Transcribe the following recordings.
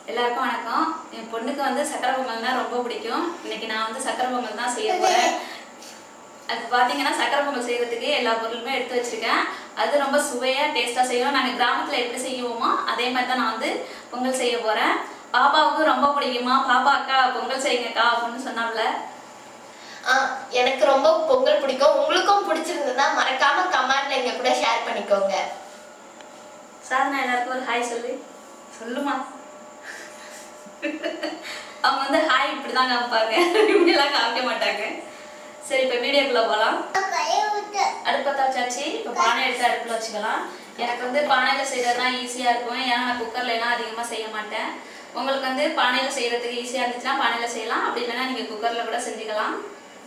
எல்லாருக்கும் வணக்கம் என் பொண்ணுக்கு வந்து சக்கரை பொங்கல்னா ரொம்ப பிடிக்கும் இன்னைக்கு நான் வந்து சக்கரை பொங்கல் தான் செய்ய போறேன் அது பார்த்தீங்கன்னா சக்கரை பொங்கல் செய்யறதுக்கு எல்லா பொருளுமே எடுத்து வச்சிருக்கேன் அது ரொம்ப சுவையாக டேஸ்ட்டாக செய்வோம் நாங்கள் கிராமத்தில் எப்படி செய்வோமோ அதே மாதிரி தான் நான் வந்து பொங்கல் செய்ய போகிறேன் பாப்பாவுக்கு ரொம்ப பிடிக்குமா பாப்பா அக்கா பொங்கல் செய்யுங்கக்கா அப்படின்னு சொன்னாப்ல ஆ, எனக்கு ரொம்ப பொங்கல் பிடிக்கும் உங்களுக்கும் பிடிச்சிருந்ததா மறக்காம கமெண்ட்ல எங்க கூட ஷேர் பண்ணிக்கோங்க சாதனா எல்லாருக்கும் ஒரு ஹாய் சொல்லு சொல்லுமா அவங்க வந்து ஹாய் இப்படி தான் காமிப்பாங்க இப்படிலாம் காமிக்க மாட்டாங்க சரி இப்போ வீடியோக்குள்ளே போகலாம் அடுப்பத்தை வச்சாச்சு இப்போ பானை எடுத்து அடுப்பில் வச்சுக்கலாம் எனக்கு வந்து பானையில் செய்கிறது தான் ஈஸியாக இருக்கும் ஏன்னா நான் குக்கர்லலாம் அதிகமாக செய்ய மாட்டேன் உங்களுக்கு வந்து பானையில் செய்கிறதுக்கு ஈஸியாக இருந்துச்சுன்னா பானையில் செய்யலாம் அப்படி இல்லைன்னா நீங்கள் குக்கரில் கூட செஞ்சுக்கலாம்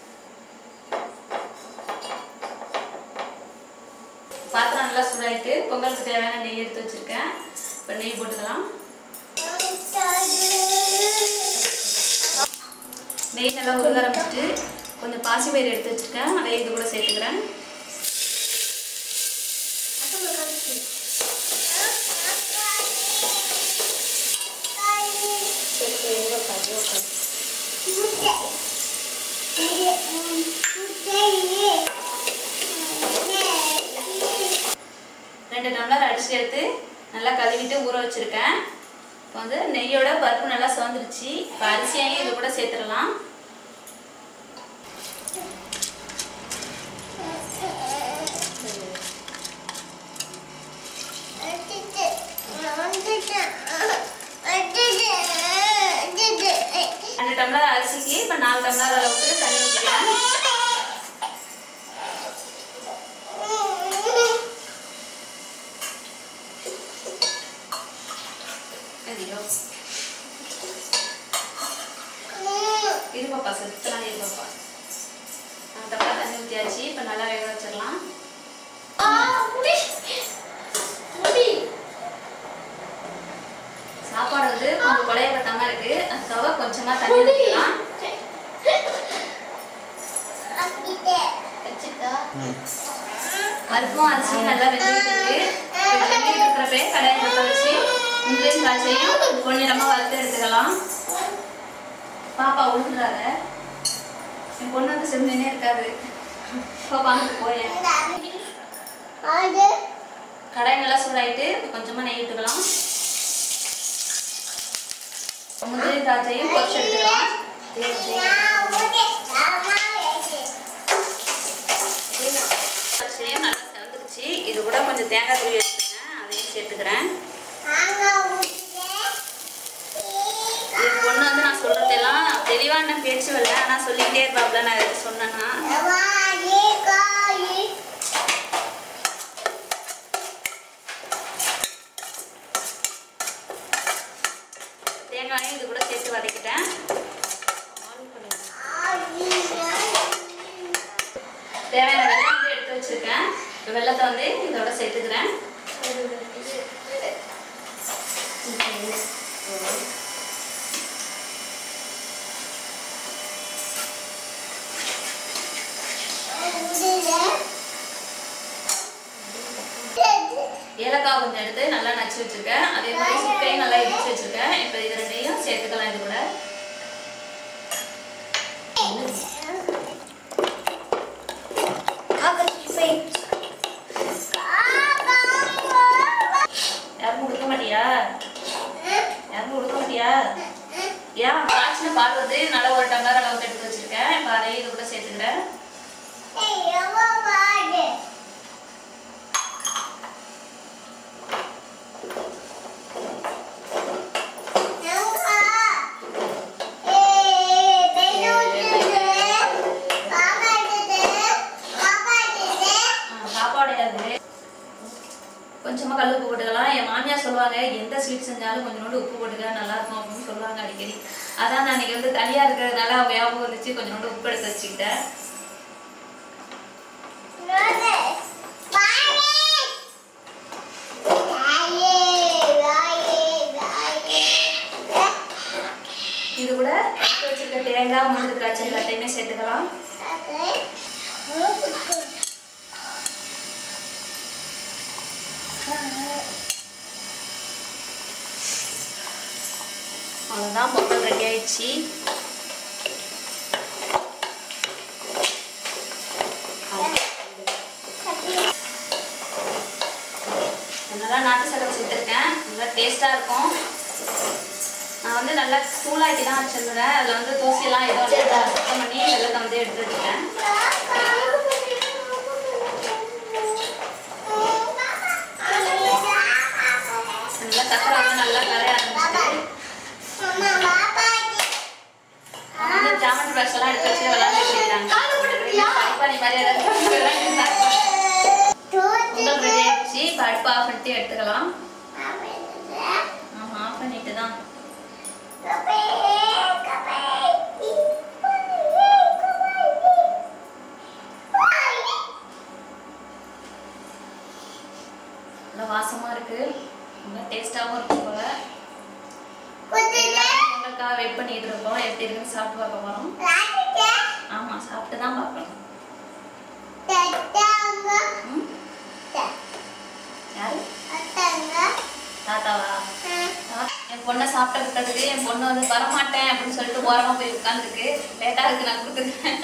பாத்திரம் நல்லா சூடாயிட்டு பொங்கலுக்கு தேவையான நெய் எடுத்து வச்சுருக்கேன் இப்போ நெய் போட்டுக்கலாம் நெய் நல்லா உருக ஆரம்பிச்சிட்டு கொஞ்சம் பாசி பயிர் எடுத்து வச்சுருக்கேன் அதை இது கூட சேர்த்துக்கிறேன் ரெண்டு டம்ளர் அரிசி எடுத்து நல்லா கழுவிட்டு ஊற வச்சுருக்கேன் இப்போ வந்து நெய்யோட பருப்பு நல்லா சிவந்துருச்சு இப்போ அரிசியையும் இது கூட சேர்த்துடலாம் ரெண்டு டம்ளர் அரிசிக்கு இப்போ நாலு டம்ளர் அளவுக்கு தண்ணி ஊற்றிக்கிறேன் ஐயோ இரு பாப்பா செத்துலாம் இரு பாப்பா நாலு டம்ளர் தண்ணி ஊற்றியாச்சு இப்போ நல்லா வேக வச்சிடலாம் சாப்பாடு வந்து கொஞ்சம் குழைய பட்டாம இருக்கு அதுக்காக கொஞ்சமா தண்ணி ஊற்றிக்கலாம் பருப்பும் அரிசியும் நல்லா வெந்துட்டு இருக்கு இப்போ வெந்துட்டு இருக்கிறப்பே கடாயை பற்ற வச்சு முந்திரியும் திராட்சையும் பொன்னிறமா வறுத்து எடுத்துக்கலாம் பாப்பா உழுந்துடாத என் பொண்ணு வந்து செம்மினே இருக்காது பாப்பா அங்கே போயேன் கடாய் நல்லா சூடாயிட்டு இப்போ கொஞ்சமா நெய் விட்டுக்கலாம் முந்திரி திராட்சையும் பொரிச்சு எடுத்துக்கலாம் திராட்சையும் நல்லா செவந்துக்குச்சு இது கூட கொஞ்சம் தேங்காய் துருவி எடுத்துக்கிறேன் அதையும் சேர்த்துக்கிறேன் என் பொண்ணு வந்து நான் சொல்றதெல்லாம் தெளிவான பேச்சு வரல ஆனால் சொல்லிக்கிட்டே இருப்பாப்ல நான் எது சொன்னேன்னா தேங்காயும் இது கூட சேர்த்து வதக்கிட்டேன் தேவையான வெள்ளம் வந்து எடுத்து வச்சிருக்கேன் இப்போ வெள்ளத்தை வந்து இதோட சேர்த்துக்கிறேன் ஏலக்காய் கொஞ்சம் எடுத்து நல்லா நச்சு வச்சிருக்கேன் அதே மாதிரி சுக்கையும் நல்லா இடிச்சு வச்சிருக்கேன் இப்போ இது ரெண்டையும் சேர்த்துக்கலாம் இது கூட யாருக்கும் கொடுக்க மாட்டியா யாருக்கும் கொடுக்க மாட்டியா ஏன் காய்ச்சின பால் வந்து நல்லா ஒரு டம்ளர் அளவுக்கு எடுத்து வச்சிருக்கேன் இப்போ அதையும் இது கூட சேர்த்துக்கிறேன் ஆ, சாப்பாடு அது கொஞ்சமா கல் உப்பு போட்டுக்கலாம் என் மாமியார் சொல்லுவாங்க எந்த ஸ்வீட் செஞ்சாலும் கொஞ்சோண்டு உப்பு போட்டுக்க நல்லா இருக்கும் அப்படின்னு சொல்லுவாங்க அடிக்கடி அதான் நான் இன்னைக்கு வந்து தனியா இருக்கிறதுனால அவங்க ஞாபகம் வந்துச்சு கொஞ்சோண்டு உப்பு எடுத்து வச்சுக்கிட்டேன் இது கூட எடுத்து வச்சிருக்க தேங்காய் முந்திரி திராட்சை எல்லாத்தையுமே சேர்த்துக்கலாம் அவ்வளோதான் பொங்கல் ரெடி ஆயிடுச்சு நல்லா நாட்டு சக்கரை சேர்த்துருக்கேன் நல்லா டேஸ்ட்டாக இருக்கும் நான் வந்து நல்லா தூளாக்கி தான் வச்சிருந்தேன் அதில் வந்து தூசியெல்லாம் எதுவும் இல்லை சுத்தம் பண்ணி வெள்ளத்தை வந்து எடுத்து வச்சுட்டேன் நல்லா சக்கரை வந்து நல்லா கரைய ஆரம்பிச்சிட்டு வந்து ஜாமெட்ரி பாக்ஸ் எல்லாம் எடுத்து வச்சு விளாண்டுட்டு இருக்காங்க பனிப்பானி மாதிரி ஏதாவது விளையாண்டுட்டு பொங்கல் ரெடி ஆயிடுச்சு இப்போ அடுப்பு ஆஃப் பண்ணிட்டு எடுத்துக்கலாம் ஆமாம் ஆஃப் பண்ணிட்டு தான் நல்லா வாசமாக இருக்கு நல்லா டேஸ்ட்டாகவும் இருக்கும் போல பொங்கலுக்காக வெயிட் பண்ணிட்டு இருக்கோம் எப்படி இருக்குன்னு சாப்பிட்டு பார்க்க போகிறோம் ஆமாம் சாப்பிட்டு தான் பார்க்கணும் ம்? யாரு தாத்தாவா தா- என் பொண்ணை சாப்பிட்ட விட்டதுக்கு என் பொண்ணு வந்து வரமாட்டேன் அப்படின்னு சொல்லிட்டு ஓரமாக போய் உட்காந்துருக்கு லேட்டாக இருக்கு நான் கொடுக்குறேன்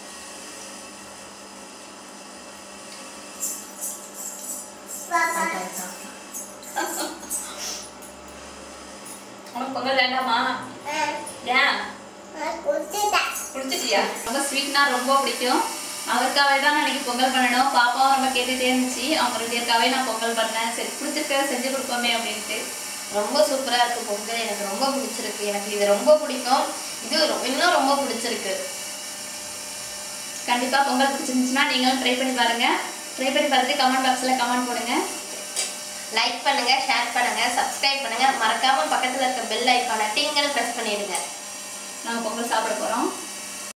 உனக்கு பொங்கல் வேண்டாமா ஏன் குடிச்சிட்டியா ரொம்ப ஸ்வீட்னா ரொம்ப பிடிக்கும் அவருக்காகவே தான் நான் இன்னைக்கு பொங்கல் பண்ணணும் பாப்பாவும் ரொம்ப கேட்டுட்டே இருந்துச்சு அவங்க ரெண்டு பேருக்காகவே நான் பொங்கல் பண்ணேன் சரி பிடிச்சிருக்க செஞ்சு கொடுப்போமே அப்படின்ட்டு ரொம்ப சூப்பரா இருக்கு பொங்கல் எனக்கு ரொம்ப பிடிச்சிருக்கு எனக்கு இது ரொம்ப பிடிக்கும் இது ரொ- இன்னும் ரொம்ப பிடிச்சிருக்கு கண்டிப்பா பொங்கல் பிடிச்சிருந்துச்சுன்னா நீங்களும் ட்ரை பண்ணி பாருங்க ட்ரை பண்ணி பார்த்துட்டு கமெண்ட் பாக்ஸ்ல கமெண்ட் போடுங்க லைக் பண்ணுங்க ஷேர் பண்ணுங்க சப்ஸ்கிரைப் பண்ணுங்க மறக்காம பக்கத்துல இருக்க பெல் ஐக்கானை டிங்கன்னு பிரஸ் பண்ணிடுங்க நாங்கள் பொங்கல் சாப்பிட போறோம்